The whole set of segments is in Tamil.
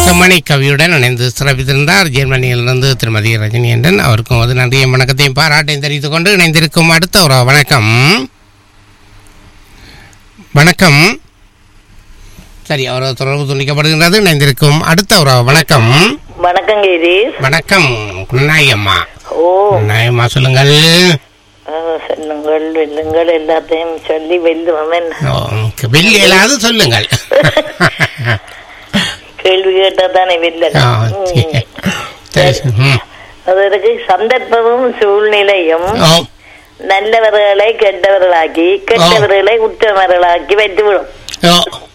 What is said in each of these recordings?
செம்மணி கவியுடன் இணைந்து சிறப்பித்திருந்தார் ஜெர்மனியிலிருந்து திருமதி ரஜினியண்டன் அவருக்கும் அது நன்றியும் வணக்கத்தையும் பாராட்டையும் தெரிவித்துக் கொண்டு இணைந்திருக்கும் அடுத்த ஒரு வணக்கம் வணக்கம் சரி அவர் தொடர்பு துண்டிக்கப்படுகின்றது இணைந்திருக்கும் அடுத்த ஒரு வணக்கம் வணக்கம் கேதி வணக்கம் குன்னாய் அம்மா ஓ குன்னாய் அம்மா சொல்லுங்கள் ஆ, சொல்லுங்கள் வெல்லுங்கள் எல்லாத்தையும் சொல்லி வெல்லுவோம் என்ன ஓ, வெள்ளி இயலாது சொல்லுங்கள் கேள்வி கேட்டா தானே வெல்ல ஆ, சரி. சரி, ம். அதற்கு சந்தர்ப்பமும் சூழ்நிலையும் ஓ நல்லவர்களை கெட்டவர்களாக்கி கெட்டவர்களை உற்றவர்களாக்கி வைத்துவிடும் ஓ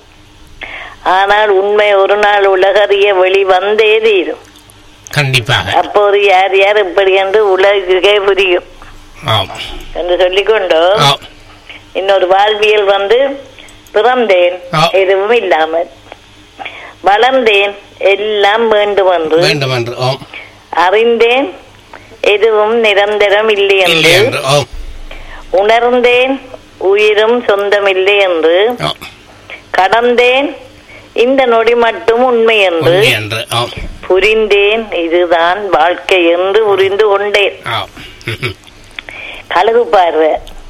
ஆனால் உண்மை ஒரு நாள் உலகறிய வெளி வந்தே தீரும் கண்டிப்பாக அப்போது யார் யார் இப்படி என்று உலகுக்கே புரியும் ஆம் என்று சொல்லிக்கொண்டு ஆ இன்னொரு வாழ்வியல் வந்து பிறந்தேன் ஆ. எதுவும் இல்லாமல் வளர்ந்தேன் எல்லாம் வேண்டும் என்று வேண்டும் என்று ஓம் அறிந்தேன் எதுவும் நிரந்தரம் இல்லை இல்லை என்று என்று ஓம் உணர்ந்தேன் உயிரும் சொந்தமில்லை என்று ஓ கடந்தேன் இந்த நொடி மட்டும் உண்மை என்று உண்மை என்று ஓம் புரிந்தேன் இதுதான் வாழ்க்கை என்று புரிந்து கொண்டேன் ஓம் ம்ஹும். கழுகு பார்வை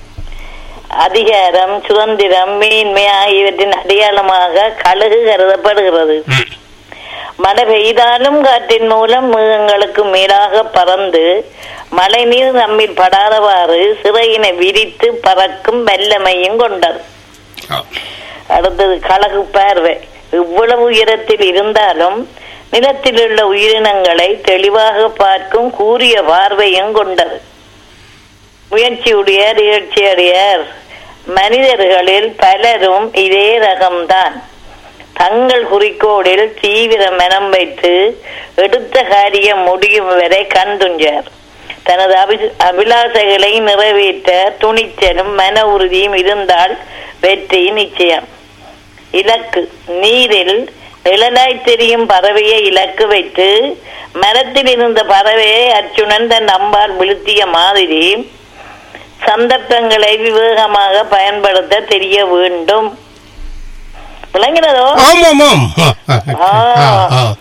அதிகாரம் சுதந்திரம் மேன்மை ஆகியவற்றின் அடையாளமாக கழுகு கருதப்படுகிறது ம். மழை பெய்தாலும் காற்றின் மூலம் மிருகங்களுக்கு மேலாக பறந்து மழை நீர் நம்மில் படாதவாறு சிறையினை விரித்து பறக்கும் வல்லமையும் கொண்டது ஓம். அடுத்தது கழகு பார்வை இவ்வளவு உயரத்தில் இருந்தாலும் நிலத்தில் உள்ள உயிரினங்களை தெளிவாக பார்க்கும் கூரிய பார்வையும் கொண்டது முயற்சியுடையார் இயற்சியுடையார் மனிதர்களில் பலரும் இதே ரகம்தான் தங்கள் குறிக்கோளில் தீவிர மனம் வைத்து எடுத்த காரியம் முடியும் வரை கண்துஞ்சார் தனது அபி அபிலாசைகளை நிறைவேற்ற துணிச்சலும் மன உறுதியும் இருந்தால் வெற்றி நிச்சயம் இலக்கு நீரில் நிழலாய் தெரியும் பறவையை இலக்கு வைத்து மரத்தில் இருந்த பறவையை அர்ச்சுனன் தன் அம்பால் வீழ்த்திய மாதிரி சந்தர்ப்பங்களை விவேகமாக பயன்படுத்த தெரிய வேண்டும் விளங்கினதோ ஓம் ஓம் ஓம் ஓ, ஓ, ஓ, ஓ.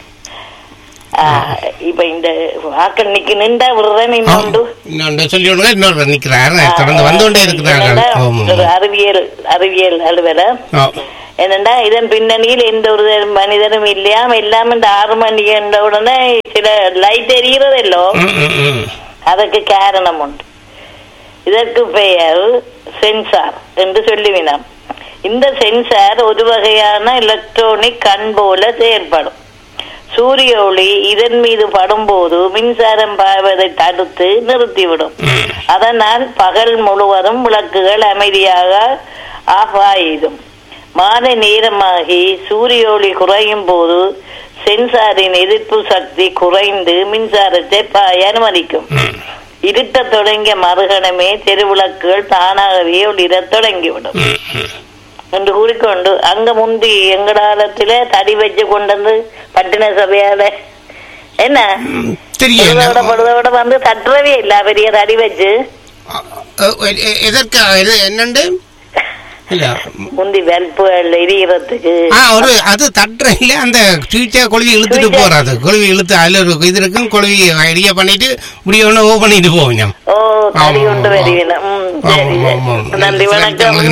ஆ, இப்ப இந்த வாக்கள் நிக்கு நின்றா விடுறேன் இன்னொன்று இன்னொன்று சொல்லி விடுங்க இன்னொரு நிற்கிறார் தொடர்ந்து வந்து கொண்டே இருக்கிறார்கள் என்னடா, ஓம் ஒரு அறிவியல் அறிவியல் அலுவலர் ஓ என்னண்டா இதன் பின்னணியில் எந்த ஒரு மனிதனும் இல்லையாம் எல்லாம் இந்த ஆறு மணி என்ற உடனே சில லைட் எரிகிறதல்லோ ம், ம், ம். அதற்கு காரணம் உண்டு இதற்கு பெயர் சென்சார் என்று சொல்லுவினாம் இந்த சென்சார் ஒரு வகையான எலக்ட்ரானிக் கண் போல செயல்படும் சூரிய ஒளி இதன் மீது படும்போது மின்சாரம் பாய்வதை தடுத்து நிறுத்திவிடும் ம். அதனால் பகல் முழுவதும் விளக்குகள் அமைதியாக ஆஃப் ஆயிடும் மாலை நேரமாகி சூரிய ஒளி குறையும் போது சென்சாரின் எதிர்ப்பு சக்தி குறைந்து மின்சாரத்தை பாய அனுமதிக்கும் ம். இருட்டத் தொடங்கிய மறுகணமே தெருவிளக்குகள் தானாகவே ஒளிரத் தொடங்கிவிடும் ம், ம். என்று கூறிக்கொண்டு அங்க முந்தி எங்கடாலத்தில தடி வச்சு கொண்டு வந்து பட்டின சபையால என்ன தெரியல படுதோட படுதோட வந்து தட்டுறவே இல்ல பெரிய தடி வச்சு எதற்கு இது என்னண்டு இல்ல முந்தி வெல்புகள் எரியறதுக்கு ஆ ஒரு அது தட்டுற இல்ல அந்த சுவிட்சை கொழுவி இழுத்துட்டு சுவிட்சை- போறாது கொழுவி இழுத்து அதுல ஒரு இது இருக்கும் கொழுவி ஐடியா பண்ணிட்டு இப்படி ஒண்ணு ஓ பண்ணிட்டு போவீங்க ஓ தடி ஆமா, கொண்டு ஆமா. வருவீங்க ம் சரி ஆமா, ஆமா, சரி. ஆமா. நன்றி வணக்கம் உங்களுக்கு